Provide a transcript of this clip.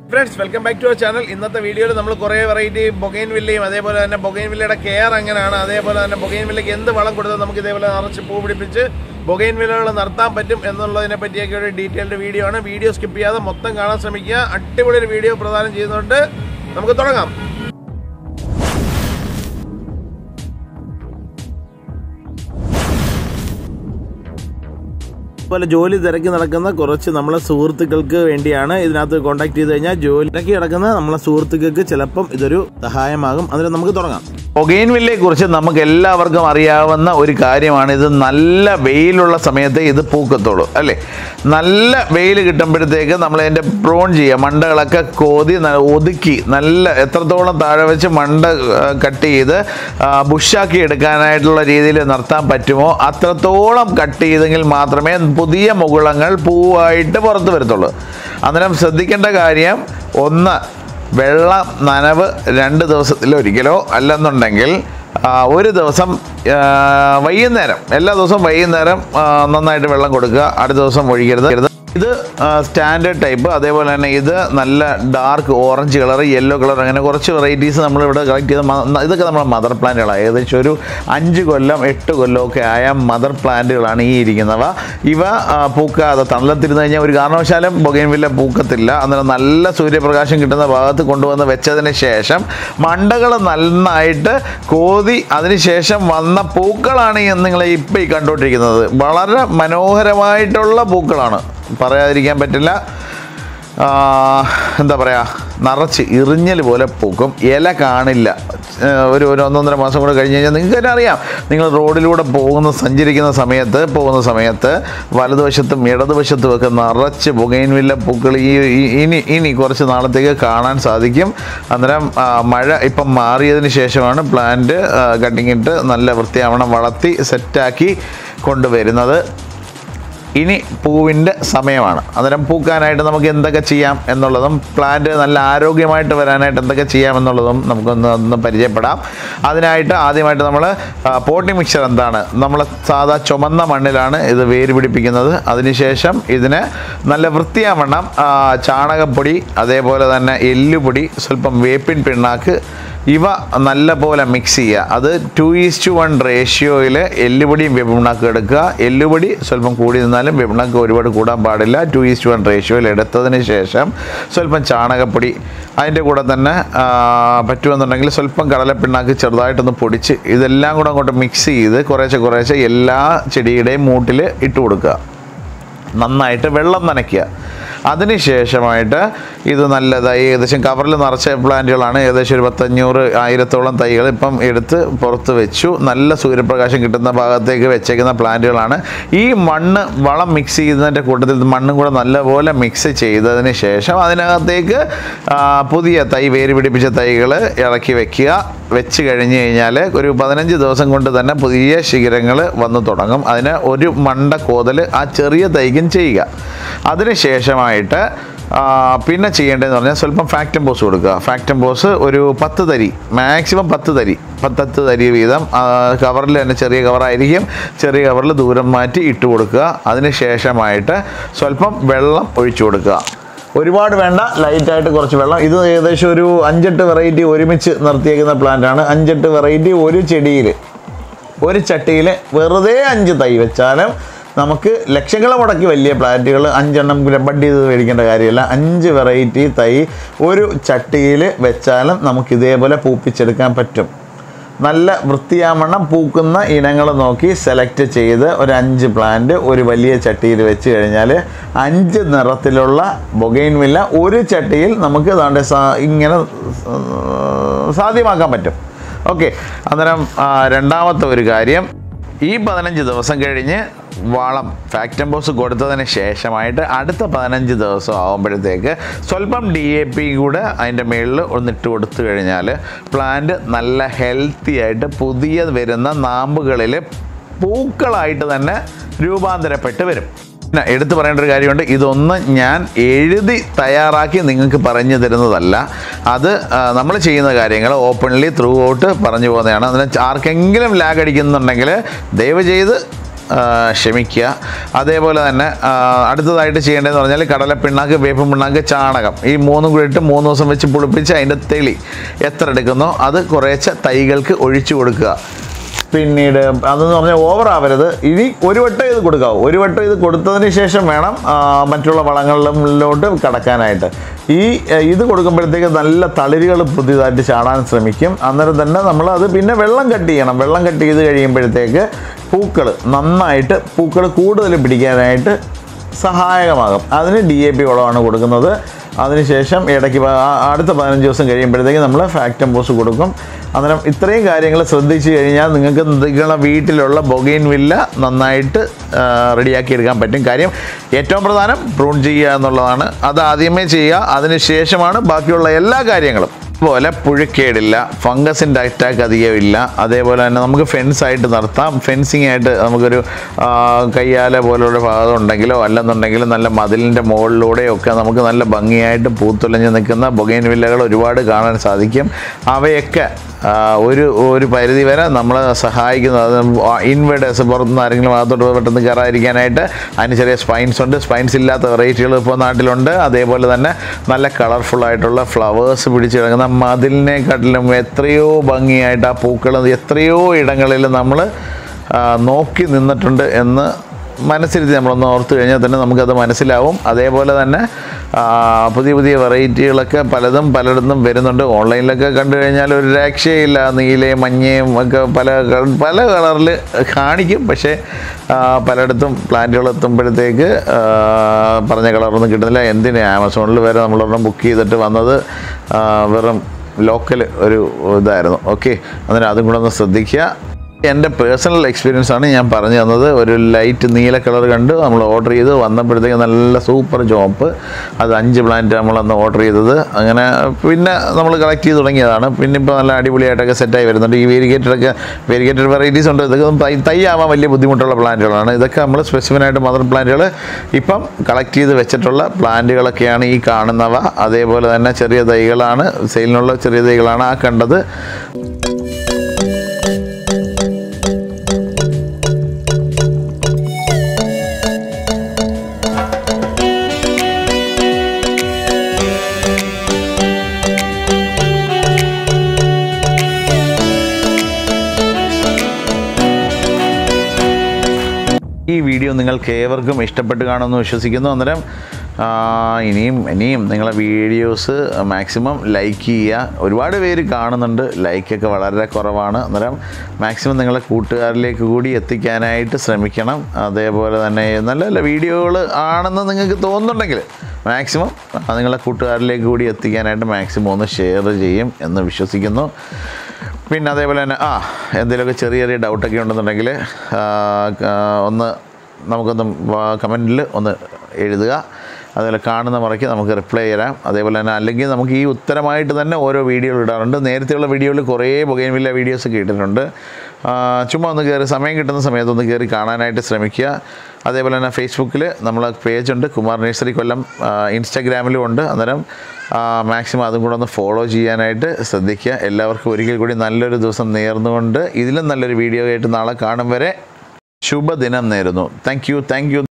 friends welcome back to our channel ഇന്നത്തെ വീഡിയോയിൽ നമ്മൾ കുറേ വെറൈറ്റി ബൊഗൈൻ വില്ലയും അതേപോലെ തന്നെ ബൊഗൈൻ വില്ലയുടെ കെയർ എങ്ങനെയാണ് അതേപോലെ തന്നെ ബൊഗൈൻ വില്ലയ്ക്ക് എന്ത് വളം കൊടുത്താൽ നമുക്ക് ഇതേപോലെ നിറച്ച് പൂ പിടിപ്പിച്ച് ബൊഗൈൻ വില്ലകൾ നടത്താൻ പറ്റും എന്നുള്ളതിനെ പറ്റിയൊക്കെ ഒരു ഡീറ്റെയിൽഡ് വീഡിയോ ആണ് വീഡിയോ സ്കിപ്പ് ചെയ്യാതെ മൊത്തം കാണാൻ ശ്രമിക്കുക അടിപൊളി ഒരു വീഡിയോ പ്രദാനം ചെയ്യുന്നുണ്ട് നമുക്ക് തുടങ്ങാം അതുപോലെ ജോലി തിരക്കി നടക്കുന്ന കുറച്ച് നമ്മളെ സുഹൃത്തുക്കൾക്ക് വേണ്ടിയാണ് ഇതിനകത്ത് കോൺടാക്ട് ചെയ്ത് കഴിഞ്ഞാൽ ജോലി തിരക്കി നടക്കുന്ന നമ്മളെ സുഹൃത്തുക്കൾക്ക് ചിലപ്പം ഇതൊരു സഹായമാകും അതിന് നമുക്ക് തുടങ്ങാം ഒഗെയിൻവില്ലയെ കുറിച്ച് നമുക്ക് എല്ലാവർക്കും അറിയാവുന്ന ഒരു കാര്യമാണ് ഇത് നല്ല വെയിലുള്ള സമയത്ത് ഇത് പൂക്കത്തുള്ളൂ അല്ലേ നല്ല വെയിൽ കിട്ടുമ്പോഴത്തേക്ക് നമ്മൾ അതിൻ്റെ പ്രോൺ ചെയ്യുക മണ്ടകളൊക്കെ കോതി ന- ഒതുക്കി നല്ല എത്രത്തോളം താഴെ വെച്ച് മണ്ട കട്ട് ചെയ്ത് ആ, ബുഷാക്കി എടുക്കാനായിട്ടുള്ള രീതിയിൽ നിർത്താൻ പറ്റുമോ അത്രത്തോളം കട്ട് ചെയ്തെങ്കിൽ മാത്രമേ പുതിയ മുകുളങ്ങൾ പൂവായിട്ട് പുറത്ത് വരത്തുള്ളൂ അന്നേരം ശ്രദ്ധിക്കേണ്ട കാര്യം ഒന്ന് വെള്ളം നനവ് രണ്ട് ദിവസത്തിലൊരിക്കലോ അല്ലെന്നുണ്ടെങ്കിൽ ആ, ഒരു ദിവസം ആ, വൈകുന്നേരം എല്ലാ ദിവസവും വൈകുന്നേരം ആ, നന്നായിട്ട് വെള്ളം കൊടുക്കുക അടുത്ത ദിവസം ഒഴിക്കരുത് ഇത് സ്റ്റാൻഡേർഡ് ടൈപ്പ് അതേപോലെ തന്നെ ഇത് നല്ല dark orange colour yellow colour അങ്ങനെ കുറച്ച് വെറൈറ്റീസ് നമ്മളിവിടെ കളക്ട് ചെയ്ത മ- ഇതൊക്കെ നമ്മുടെ മദർ പ്ലാന്റുകളാണ് ഏകദേശം ഒരു അഞ്ച് കൊല്ലം എട്ട് കൊല്ലമൊക്കെ ആയ മദർ പ്ലാന്റുകളാണ് ഈ ഇരിക്കുന്നവ ഇവ ആ, പൂക്കാതെ തണലത്തിരുന്ന് കഴിഞ്ഞാൽ ഒരു കാരണവശാലും ബൊഗൈൻവില്ല പൂക്കത്തില്ല അന്നേരം നല്ല സൂര്യപ്രകാശം കിട്ടുന്ന ഭാഗത്ത് കൊണ്ടുവന്ന് വെച്ചതിന് ശേഷം മണ്ടകൾ നന്നായിട്ട് കോതി അതിനുശേഷം വന്ന പൂക്കളാണ് ഈ നിങ്ങൾ ഇപ്പോൾ ഈ കണ്ടുകൊണ്ടിരിക്കുന്നത് വളരെ മനോഹരമായിട്ടുള്ള പൂക്കളാണ് പറയാതിരിക്കാൻ പറ്റില്ല ആ, എന്താ പറയുക നിറച്ച് ഇറിഞ്ഞൽ പോലെ പൂക്കും ഇല കാണില്ല ഏ, ഒരു ഒരു ഒന്നൊന്നര മാസം കൂടെ കഴിഞ്ഞ് കഴിഞ്ഞാൽ നിങ്ങൾക്ക് തന്നെ അറിയാം നിങ്ങൾ റോഡിലൂടെ പോകുന്ന സഞ്ചരിക്കുന്ന സമയത്ത് പോകുന്ന സമയത്ത് വലതുവശത്തും ഇടതുവശത്തും ഒക്കെ നിറച്ച് പുകയിൻവില്ല പൂക്കൾ ഈ ഈ- ഇനി ഇനി കുറച്ച് നാളത്തേക്ക് കാണാൻ സാധിക്കും അന്നേരം ആ, മഴ ഇപ്പം മാറിയതിന് ശേഷമാണ് പ്ലാന്റ് കട്ടിങ് ഇട്ട് നല്ല വൃത്തിയാവണം വളർത്തി സെറ്റാക്കി കൊണ്ടുവരുന്നത് ഇനി പൂവിൻ്റെ സമയമാണ് അന്നേരം പൂക്കാനായിട്ട് നമുക്ക് എന്തൊക്കെ ചെയ്യാം എന്നുള്ളതും പ്ലാന്റ് നല്ല ആരോഗ്യമായിട്ട് വരാനായിട്ട് എന്തൊക്കെ ചെയ്യാം എന്നുള്ളതും നമുക്കൊന്ന് ഒന്ന് പരിചയപ്പെടാം അതിനായിട്ട് ആദ്യമായിട്ട് നമ്മൾ പോട്ടി മിക്സർ എന്താണ് നമ്മൾ സാധാ ചുമന്ന മണ്ണിലാണ് ഇത് വേര് പിടിപ്പിക്കുന്നത് അതിനുശേഷം ഇതിന് നല്ല വൃത്തിയാവണ്ണം ആ, ചാണകപ്പൊടി അതേപോലെ തന്നെ എല്ലുപൊടി സ്വല്പം വേപ്പിൻ പിണ്ണാക്ക് ഇവ നല്ല പോലെ മിക്സ് ചെയ്യുക അത് ടു ഈസ് ടു വൺ റേഷ്യോയിൽ എല്ലുപൊടിയും വേപ്പിണ്ണാക്കും എടുക്കുക എല്ലുപൊടി സ്വല്പം കൂടി നിന്നാലും വേപ്പിണ്ണാക്ക് ഒരുപാട് കൂടാൻ പാടില്ല ടു ഈസ് ടു വൺ റേഷ്യോയിൽ എടുത്തതിന് ശേഷം സ്വല്പം ചാണകപ്പൊടി അതിൻ്റെ കൂടെ തന്നെ ആ, പറ്റുമെന്നുണ്ടെങ്കിൽ സ്വല്പം കടലപ്പിണ്ണാക്ക് ചെറുതായിട്ടൊന്ന് പൊടിച്ച് ഇതെല്ലാം കൂടെ അങ്ങോട്ട് മിക്സ് ചെയ്ത് കുറേശ്ശെ കുറേശ്ശെ എല്ലാ ചെടിയുടെയും മൂട്ടിൽ ഇട്ട് കൊടുക്കുക നന്നായിട്ട് വെള്ളം നനയ്ക്കുക അതിനുശേഷമായിട്ട് ഇത് നല്ലതായി ഏകദേശം കവറിൽ നിറച്ച പ്ലാന്റുകളാണ് ഏകദേശം ഒരു പത്തഞ്ഞൂറ് ആയിരത്തോളം തൈകൾ ഇപ്പം എടുത്ത് പുറത്ത് വെച്ചു നല്ല സൂര്യപ്രകാശം കിട്ടുന്ന ഭാഗത്തേക്ക് വെച്ചേക്കുന്ന പ്ലാന്റുകളാണ് ഈ മണ്ണ് വളം മിക്സ് ചെയ്യുന്നതിൻ്റെ കൂട്ടത്തിൽ മണ്ണും കൂടെ നല്ലപോലെ മിക്സ് ചെയ്തതിന് ശേഷം അതിനകത്തേക്ക് ആ, പുതിയ തൈ വേര് പിടിപ്പിച്ച തൈകൾ ഇറക്കി വെക്കുക വെച്ച് കഴിഞ്ഞ് കഴിഞ്ഞാൽ ഒരു പതിനഞ്ച് ദിവസം കൊണ്ട് തന്നെ പുതിയ ശിഖരങ്ങൾ വന്നു തുടങ്ങും അതിന് ഒരു മണ്ട കോതൽ ആ ചെറിയ തൈക്കും ചെയ്യുക അതിനുശേഷമായിട്ട് ആ, പിന്നെ ചെയ്യേണ്ടതെന്ന് പറഞ്ഞാൽ സ്വല്പം ഫാക്ടം ബോസ് കൊടുക്കുക ഫാക്ടം ബോസ് ഒരു പത്ത് തരി മാക്സിമം പത്ത് തരി പത്തത്ത് തരി വീതം കവറിൽ തന്നെ ചെറിയ കവറായിരിക്കും ചെറിയ കവറിൽ ദൂരം മാറ്റി ഇട്ട് കൊടുക്കുക അതിനുശേഷമായിട്ട് സ്വല്പം വെള്ളം ഒഴിച്ചു കൊടുക്കുക ഒരുപാട് വേണ്ട ലൈറ്റായിട്ട് കുറച്ച് വെള്ളം ഇത് ഏകദേശം ഒരു അഞ്ചെട്ട് വെറൈറ്റി ഒരുമിച്ച് നിർത്തിയേക്കുന്ന പ്ലാന്റ് ആണ് അഞ്ചെട്ട് വെറൈറ്റി ഒരു ചെടിയിൽ ഒരു ചട്ടിയിൽ വെറുതെ അഞ്ച് തൈ വെച്ചാലും നമുക്ക് ലക്ഷങ്ങൾ മുടക്കി വലിയ പ്ലാന്റുകൾ അഞ്ചെണ്ണം ബഡ് ചെയ്ത് മേടിക്കേണ്ട കാര്യമില്ല അഞ്ച് വെറൈറ്റി തൈ ഒരു ചട്ടിയിൽ വെച്ചാലും നമുക്ക് ഇതേപോലെ പൂപ്പിച്ചെടുക്കാൻ പറ്റും നല്ല വൃത്തിയാവണ്ണം പൂക്കുന്ന ഇനങ്ങൾ നോക്കി സെലക്ട് ചെയ്ത് ഒരു അഞ്ച് പ്ലാന്റ് ഒരു വലിയ ചട്ടിയിൽ വെച്ച് കഴിഞ്ഞാൽ അഞ്ച് നിറത്തിലുള്ള ബൊഗൈൻവില്ല ഒരു ചട്ടിയിൽ നമുക്ക് ദാണ്ടെ സാ- ഇങ്ങനെ ആ, സാധ്യമാക്കാൻ പറ്റും ഓക്കെ അന്നേരം ആ, രണ്ടാമത്തെ ഒരു കാര്യം ഈ പതിനഞ്ച് ദിവസം കഴിഞ്ഞ് വളം ഫാക്ടംബോസ് കൊടുത്തതിന് ശേഷമായിട്ട് അടുത്ത പതിനഞ്ച് ദിവസം ആകുമ്പോഴത്തേക്ക് സ്വല്പം ഡി എ പി കൂടെ അതിൻ്റെ മുകളിൽ ഒന്നിട്ട് കൊടുത്തു കഴിഞ്ഞാൽ പ്ലാന്റ് നല്ല ഹെൽത്തി ആയിട്ട് പുതിയ വരുന്ന നാമ്പുകളിൽ പൂക്കളായിട്ട് തന്നെ രൂപാന്തരപ്പെട്ട് വരും പിന്നെ എടുത്തു പറയേണ്ട ഒരു കാര്യമുണ്ട് ഇതൊന്നും ഞാൻ എഴുതി തയ്യാറാക്കി നിങ്ങൾക്ക് പറഞ്ഞു തരുന്നതല്ല അത് നമ്മൾ ചെയ്യുന്ന കാര്യങ്ങൾ ഓപ്പൺലി ത്രൂ ഔട്ട് പറഞ്ഞു പോകുന്നതാണ് അതിന് ആർക്കെങ്കിലും ലാഗ് അടിക്കുന്നുണ്ടെങ്കിൽ ദയവ് ചെയ്ത് ആ, ക്ഷമിക്കുക അതേപോലെ തന്നെ ആ, അടുത്തതായിട്ട് ചെയ്യേണ്ടതെന്ന് പറഞ്ഞാൽ കടലപ്പിണ്ണാക്ക് വേപ്പും പിണ്ണാക്ക് ചാണകം ഈ മൂന്നും കൂടി ഇട്ട് മൂന്ന് ദിവസം വെച്ച് പുളിപ്പിച്ച് അതിൻ്റെ തെളി എത്ര എടുക്കുന്നോ അത് കുറേശ്ശെ തൈകൾക്ക് ഒഴിച്ചു കൊടുക്കുക പിന്നീട് അതെന്ന് പറഞ്ഞാൽ ഓവർ ആവരുത് ഇനി ഒരു വട്ടം ഇത് കൊടുക്കാവൂ ഒരു വട്ടം ഇത് കൊടുത്തതിന് ശേഷം വേണം ആ, മറ്റുള്ള വളങ്ങളിലോട്ട് കടക്കാനായിട്ട് ഈ ആ, ഇത് കൊടുക്കുമ്പോഴത്തേക്ക് നല്ല തളിരുകൾ പുതിയതായിട്ട് ചാടാൻ ശ്രമിക്കും അന്നേരം തന്നെ നമ്മൾ അത് പിന്നെ വെള്ളം കട്ട് ചെയ്യണം വെള്ളം കട്ട് ചെയ്ത് കഴിയുമ്പോഴത്തേക്ക് പൂക്കൾ നന്നായിട്ട് പൂക്കൾ കൂടുതൽ പിടിക്കാനായിട്ട് സഹായകമാകും അതിന് ഡി എ പി വളമാണ് കൊടുക്കുന്നത് അതിനുശേഷം ഇടയ്ക്ക് പ- ആ- അടുത്ത പതിനഞ്ച് ദിവസം കഴിയുമ്പോഴത്തേക്ക് നമ്മൾ ഫാക്ടംബോസ് കൊടുക്കും അന്നേരം ഇത്രയും കാര്യങ്ങൾ ശ്രദ്ധിച്ചു കഴിഞ്ഞാൽ നിങ്ങൾക്ക് നിങ്ങളുടെ വീട്ടിലുള്ള ബൊഗൈൻ വില്ല നന്നായിട്ട് റെഡിയാക്കി എടുക്കാൻ പറ്റും കാര്യം ഏറ്റവും പ്രധാനം പ്രൂൺ ചെയ്യുക എന്നുള്ളതാണ് അത് ആദ്യമേ ചെയ്യുക അതിനുശേഷമാണ് ബാക്കിയുള്ള എല്ലാ കാര്യങ്ങളും അതുപോലെ പുഴുക്കേടില്ല ഫംഗസിൻ്റെ അറ്റാക്ക് അധികം ഇല്ല അതേപോലെ തന്നെ നമുക്ക് ഫെൻസ് ആയിട്ട് നടത്താം ഫെൻസിങ് ആയിട്ട് നമുക്കൊരു ആ, കയ്യാല പോലുള്ള ഭാഗം ഉണ്ടെങ്കിലോ അല്ലെന്നുണ്ടെങ്കിലും നല്ല മതിലിൻ്റെ മുകളിലൂടെയോ ഒക്കെ നമുക്ക് നല്ല ഭംഗിയായിട്ട് പൂത്തുലഞ്ഞ് നിൽക്കുന്ന ബൊഗൈൻ വില്ലകൾ ഒരുപാട് കാണാൻ സാധിക്കും അവയൊക്കെ ആ, ഒരു ഒരു പരിധി വരെ നമ്മളെ സഹായിക്കുന്നത് ഇൻവേർട്ടേഴ്സ് പുറത്തുനിന്ന് ആരെങ്കിലും അകത്തോട്ട് പെട്ടെന്ന് കയറാതിരിക്കാനായിട്ട് അതിന് ചെറിയ സ്പൈൻസ് ഉണ്ട് സ്പൈൻസ് ഇല്ലാത്ത വെറൈറ്റികൾ ഇപ്പോൾ നാട്ടിലുണ്ട് അതേപോലെ തന്നെ നല്ല കളർഫുൾ ആയിട്ടുള്ള ഫ്ലവേഴ്സ് പിടിച്ച് കിടക്കുന്ന മതിലിനെക്കാട്ടിലും എത്രയോ ഭംഗിയായിട്ട് ആ പൂക്കൾ എത്രയോ ഇടങ്ങളിൽ നമ്മൾ നോക്കി നിന്നിട്ടുണ്ട് എന്ന് മനസ്സിരുത്തി നമ്മളൊന്ന് ഓർത്ത് കഴിഞ്ഞാൽ തന്നെ നമുക്കത് മനസ്സിലാവും അതേപോലെ തന്നെ ആ, പുതിയ പുതിയ വെറൈറ്റികളൊക്കെ പലതും പലയിടത്തും വരുന്നുണ്ട് ഓൺലൈനിലൊക്കെ കണ്ടു കഴിഞ്ഞാൽ ഒരു രക്ഷയില്ല നീലയും മഞ്ഞയും ഒക്കെ പല ക- പല കളറിൽ കാണിക്കും പക്ഷേ ആ, പലയിടത്തും പ്ലാന്റുകൾ എത്തുമ്പോഴത്തേക്ക് ആ, പറഞ്ഞ കളറൊന്നും കിട്ടുന്നില്ല എന്തിന് ആമസോണിൽ വരെ നമ്മളൊരെണ്ണം ബുക്ക് ചെയ്തിട്ട് വന്നത് ആ, വെറും ലോക്കൽ ഒരു ഇതായിരുന്നു ഓക്കെ അന്നേരം അതും കൂടെ ഒന്ന് ശ്രദ്ധിക്കുക എൻ്റെ പേഴ്സണൽ എക്സ്പീരിയൻസ് ആണ് ഞാൻ പറഞ്ഞു തന്നത് ഒരു ലൈറ്റ് നീല കളർ കണ്ട് നമ്മൾ ഓർഡർ ചെയ്ത് വന്നപ്പോഴത്തേക്ക് നല്ല സൂപ്പർ ജോപ്പ് അത് അഞ്ച് പ്ലാന്റ് നമ്മളന്ന് ഓർഡർ ചെയ്തത് അങ്ങനെ പിന്നെ നമ്മൾ കളക്ട് ചെയ്ത് തുടങ്ങിയതാണ് പിന്നെ ഇപ്പോൾ നല്ല അടിപൊളിയായിട്ടൊക്കെ സെറ്റായി വരുന്നുണ്ട് ഈ വേരിഗേറ്റഡൊക്കെ വേരിഗേറ്റഡ് വെറൈറ്റീസ് ഉണ്ട് ഇതൊക്കെ തൈ തൈ ആവാൻ വലിയ ബുദ്ധിമുട്ടുള്ള പ്ലാന്റുകളാണ് ഇതൊക്കെ നമ്മൾ സ്പെസിഫിനായിട്ട് മദർ പ്ലാന്റുകൾ ഇപ്പം കളക്ട് ചെയ്ത് വെച്ചിട്ടുള്ള പ്ലാന്റുകളൊക്കെയാണ് ഈ കാണുന്നവ അതേപോലെ തന്നെ ചെറിയ തൈകളാണ് സെയിലിനുള്ള ചെറിയ തൈകളാണ് ആ കണ്ടത് ഈ വീഡിയോ നിങ്ങൾക്ക് ഏവർക്കും ഇഷ്ടപ്പെട്ട് കാണുമെന്ന് വിശ്വസിക്കുന്നു അന്നേരം ആ, ഇനിയും ഇനിയും നിങ്ങളെ വീഡിയോസ് മാക്സിമം ലൈക്ക് ചെയ്യുക ഒരുപാട് പേര് കാണുന്നുണ്ട് ലൈക്കൊക്കെ വളരെ കുറവാണ് അന്നേരം മാക്സിമം നിങ്ങളെ കൂട്ടുകാരിലേക്ക് കൂടി എത്തിക്കാനായിട്ട് ശ്രമിക്കണം അതേപോലെ തന്നെ നല്ല നല്ല വീഡിയോകൾ ആണെന്ന് നിങ്ങൾക്ക് തോന്നുന്നുണ്ടെങ്കിൽ മാക്സിമം നിങ്ങളെ കൂട്ടുകാരിലേക്ക് കൂടി എത്തിക്കാനായിട്ട് മാക്സിമം ഒന്ന് ഷെയർ ചെയ്യും എന്ന് വിശ്വസിക്കുന്നു പിന്നെ അതേപോലെ തന്നെ ആ എന്തെങ്കിലുമൊക്കെ ചെറിയ ചെറിയ ഡൗട്ടൊക്കെ ഉണ്ടെന്നുണ്ടെങ്കിൽ ആ, ആ, ഒന്ന് നമുക്കൊന്ന് കമൻറ്റിൽ ഒന്ന് എഴുതുക അതുപോലെ കാണുന്ന മുറയ്ക്ക് നമുക്ക് റിപ്ലൈ തരാം അതേപോലെ തന്നെ അല്ലെങ്കിൽ നമുക്ക് ഈ ഉത്തരമായിട്ട് തന്നെ ഓരോ വീഡിയോകൾ ഇടാറുണ്ട് നേരത്തെയുള്ള വീഡിയോയിൽ കുറേ ബൊഗൈൻവില്ല വീഡിയോസ് ഒക്കെ ഇട്ടിട്ടുണ്ട് ആ, ചുമ്മാ ഒന്ന് കയറി സമയം കിട്ടുന്ന സമയത്ത് ഒന്ന് കയറി കാണാനായിട്ട് ശ്രമിക്കുക അതേപോലെ തന്നെ ഫേസ്ബുക്കിൽ നമ്മൾ പേജുണ്ട് കുമാർ നഴ്സറി കൊല്ലം ആ, ഇൻസ്റ്റാഗ്രാമിലും ഉണ്ട് അന്നേരം മാക്സിമം അതും കൂടെ ഒന്ന് ഫോളോ ചെയ്യാനായിട്ട് ശ്രദ്ധിക്കുക എല്ലാവർക്കും ഒരിക്കൽ കൂടി നല്ലൊരു ദിവസം നേർന്നുകൊണ്ട് ഇതിലും നല്ലൊരു വീഡിയോ ആയിട്ട് നാളെ കാണും വരെ ശുഭദിനം നേരുന്നു താങ്ക് യു താങ്ക് യു